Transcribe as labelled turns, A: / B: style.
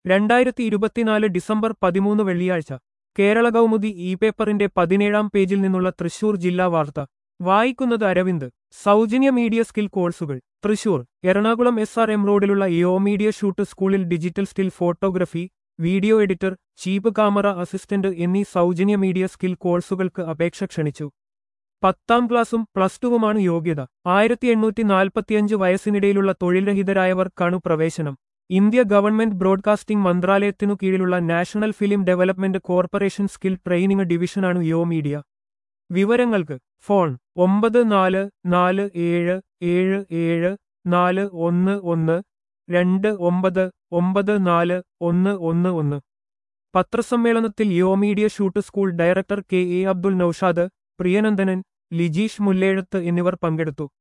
A: രണ്ടായിരത്തി ഇരുപത്തിനാല് ഡിസംബർ പതിമൂന്ന് വെള്ളിയാഴ്ച കേരള കൗമുദി ഇ പേപ്പറിന്റെ പതിനേഴാം പേജിൽ നിന്നുള്ള തൃശൂർ ജില്ലാ വാർത്ത വായിക്കുന്നത് അരവിന്ദ് സൗജന്യ മീഡിയ സ്കിൽ കോഴ്സുകൾ Thrissur Ernakulam S R M റോഡിലുള്ള യോ മീഡിയ ഷൂട്ട് സ്കൂളിൽ digital still photography video editor chief camera assistant എന്നീ സൗജന്യ മീഡിയ സ്കിൽ കോഴ്സുകൾക്ക് അപേക്ഷ ക്ഷണിച്ചു പത്താം ക്ലാസും പ്ലസ് ടുവുമാണ് യോഗ്യത ആയിരത്തി എണ്ണൂറ്റി നാൽപ്പത്തിയഞ്ച് വയസ്സിനിടയിലുള്ള തൊഴിൽരഹിതരായവർക്കാണു പ്രവേശനം ഇന്ത്യ ഗവൺമെന്റ് ബ്രോഡ്കാസ്റ്റിംഗ് മന്ത്രാലയത്തിനു കീഴിലുള്ള national film development corporation skill training ഡിവിഷനാണ് യോ മീഡിയ വിവരങ്ങൾക്ക് ഫോൺ ഒമ്പത് നാല് നാല് ഏഴ് ഏഴ് ഏഴ് നാല് ഒന്ന് ഒന്ന് രണ്ട് ഒമ്പത് ഒമ്പത് നാല് ഒന്ന് ഒന്ന് ഒന്ന് പത്രസമ്മേളനത്തിൽ yo media shoot school director K A Abdul Naushad Priyanandanan Lijeesh Mullezhath എന്നിവർ പങ്കെടുത്തു